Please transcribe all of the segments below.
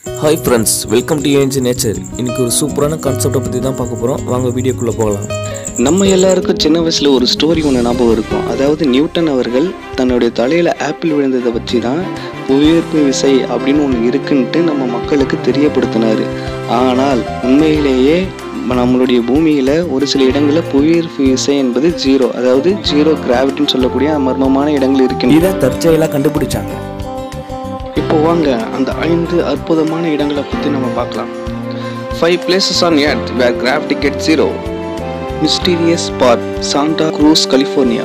hi friends welcome to ஏஞ்சு nature இன்னைக்கு ஒரு சூப்பரான கான்செப்டை பற்றி தான் பார்க்க போகிறோம் வாங்க வீடியோக்குள்ளே போகலாம் நம்ம எல்லாருக்கும் சின்ன வயசில் ஒரு ஸ்டோரி ஒன்று ஞாபகம் இருக்கும் அதாவது நியூட்டன் அவர்கள் தன்னுடைய தலையில் ஆப்பிள் விழுந்ததை வச்சு தான் புவியீர்ப்பு விசை அப்படின்னு ஒன்று இருக்குன்ட்டு நம்ம மக்களுக்கு தெரியப்படுத்தினார் ஆனால் உண்மையிலேயே நம்மளுடைய பூமியில் ஒரு சில இடங்களில் புவியீர்ப்பு விசை என்பது ஜீரோ அதாவது ஜீரோ கிராவிட்டின்னு சொல்லக்கூடிய மர்மமான இடங்கள் இருக்கின்றன இதை தற்செயலாக கண்டுபிடிச்சாங்க இப்போ வாங்க அந்த ஐந்து அற்புதமான இடங்களை பற்றி நம்ம பார்க்கலாம் five places on earth where gravity get zero mysterious spot Santa Cruz California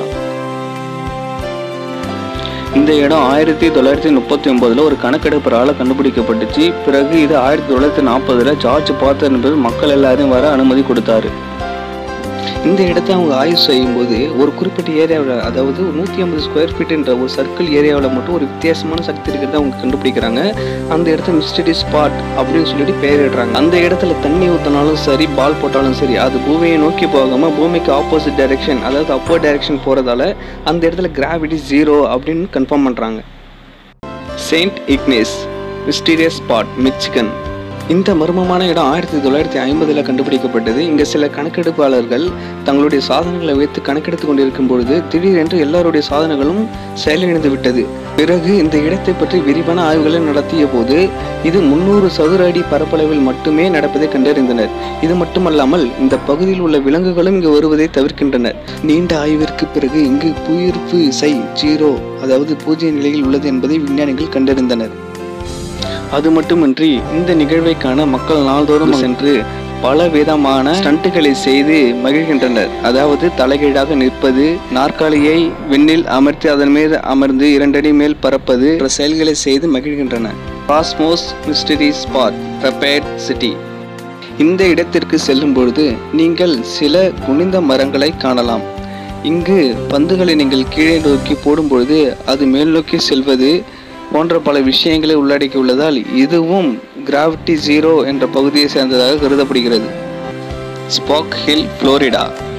இந்த இடம் ஆயிரத்தி தொள்ளாயிரத்தி முப்பத்தி ஒன்பதுல ஒரு கணக்கெடுப்பரால் கண்டுபிடிக்கப்பட்டுச்சு பிறகு இது ஆயிரத்தி தொள்ளாயிரத்தி நாற்பதுல ஜார்ஜ் பாத்தர் என்பது மக்கள் எல்லாரையும் வர அனுமதி கொடுத்தாரு இந்த இடத்த அவங்க ஆய்வு செய்யும்போது ஒரு குறிப்பிட்ட ஏரியாவில் அதாவது நூற்றி ஐம்பது ஸ்கொயர் ஃபீட்ன்ற ஒரு சர்க்கிள் ஏரியாவில் மட்டும் ஒரு வித்தியாசமான சக்தி இருக்கிறத அவங்க கண்டுபிடிக்கிறாங்க அந்த இடத்த மிஸ்டரி ஸ்பாட் அப்படின்னு சொல்லிட்டு பெயரிடுறாங்க அந்த இடத்துல தண்ணி ஊற்றினாலும் சரி பால் போட்டாலும் சரி அது பூமியை நோக்கி போகாமல் பூமிக்கு ஆப்போசிட் டைரெக்ஷன் அதாவது அப்போ டைரெக்ஷன் போகிறதால அந்த இடத்துல கிராவிட்டி ஜீரோ அப்படின்னு கன்ஃபார்ம் பண்ணுறாங்க Saint Ignace mysterious spot Michigan இந்த மர்மமான இடம் ஆயிரத்தி தொள்ளாயிரத்தி ஐம்பதில் கண்டுபிடிக்கப்பட்டது இங்கே சில கணக்கெடுப்பாளர்கள் தங்களுடைய சாதனங்களை வைத்து கணக்கெடுத்து கொண்டிருக்கும் பொழுது திடீரென்று எல்லாருடைய சாதனங்களும் செயலிழந்து விட்டது பிறகு இந்த இடத்தை பற்றி விரிவான ஆய்வுகளை நடத்திய போது இது முன்னூறு சதுர அடி பரப்பளவில் மட்டுமே நடப்பதை கண்டறிந்தனர் இது மட்டுமல்லாமல் இந்த பகுதியில் உள்ள விலங்குகளும் இங்கு வருவதை தவிர்க்கின்றனர் நீண்ட ஆய்விற்கு பிறகு இங்கு புயிர்ப்பு இசை ஜீரோ அதாவது பூஜ்ய நிலையில் உள்ளது என்பதை விஞ்ஞானிகள் கண்டறிந்தனர் அது மட்டுமின்றி இந்த நிகழ்வை காண மக்கள் நாள்தோறும் சென்று பல விதமான ஸ்டண்ட்டுகளை செய்து மகிழ்கின்றனர் அதாவது தலைகீழாக நிற்பது நாற்காலியை விண்ணில் அமர்த்தி அதன் மீது அமர்ந்து இரண்டடி மேல் பறப்பது என்ற செயல்களை செய்து மகிழ்கின்றன Cosmos Mystery Spot Rapid City இந்த இடத்திற்கு செல்லும் பொழுது நீங்கள் சில குனிந்த மரங்களை காணலாம் இங்கு பந்துகளை நீங்கள் கீழே நோக்கி போடும்பொழுது அது மேல் நோக்கி செல்வது போன்ற பல விஷயங்களை உள்ளடக்கியுள்ளதால் இதுவும் கிராவிட்டி ஜீரோ என்ற பகுதியை சேர்ந்ததாக கருதப்படுகிறது ஸ்பாக் ஹில் புளோரிடா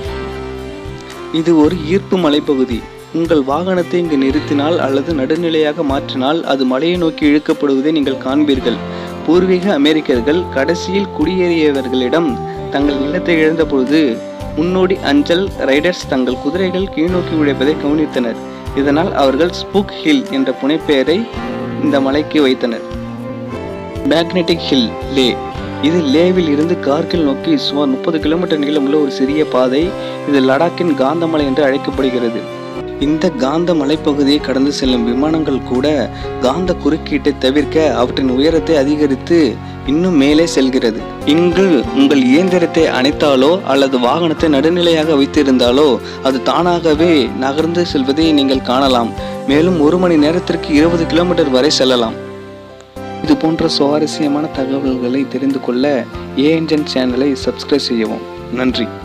இது ஒரு ஈர்ப்பு மலைப்பகுதி உங்கள் வாகனத்தை இங்கு நிறுத்தினால் அல்லது நடுநிலையாக மாற்றினால் அது மலையை நோக்கி இழுக்கப்படுவதை நீங்கள் காண்பீர்கள் பூர்வீக அமெரிக்கர்கள் கடைசியில் குடியேறியவர்களிடம் தங்கள் நிலத்தை இழந்த பொழுது முன்னோடி அஞ்சல் ரைடர்ஸ் தங்கள் குதிரைகள் கீழ்நோக்கி உழைப்பதை கவனித்தனர் இதனால் அவர்கள் ஸ்பூக் ஹில் என்ற புனைப்பெயரை இந்த மலைக்கு வைத்தனர் மேக்னெட்டிக் ஹில் லே இது லேவில் இருந்து கார்கில் நோக்கி சுமார் முப்பது கிலோமீட்டர் நீளமுள்ள ஒரு சிறிய பாதை இது லடாக்கின் காந்தமலை என்று அழைக்கப்படுகிறது இந்த காந்த மலைப்பகுதியை கடந்து செல்லும் விமானங்கள் கூட காந்த குறுக்கீட்டை தவிர்க்க அவற்றின் உயரத்தை அதிகரித்து இன்னும் மேலே செல்கிறது இங்கு உங்கள் இயந்திரத்தை அணைத்தாலோ அல்லது வாகனத்தை நடுநிலையாக வைத்திருந்தாலோ அது தானாகவே நகர்ந்து செல்வதை நீங்கள் காணலாம் மேலும் ஒரு மணி நேரத்திற்கு இருபது கிலோமீட்டர் வரை செல்லலாம் இது போன்ற சுவாரஸ்யமான தகவல்களை தெரிந்து கொள்ள ஏஎன்ஜன் சேனலை சப்ஸ்கிரைப் செய்யவும் நன்றி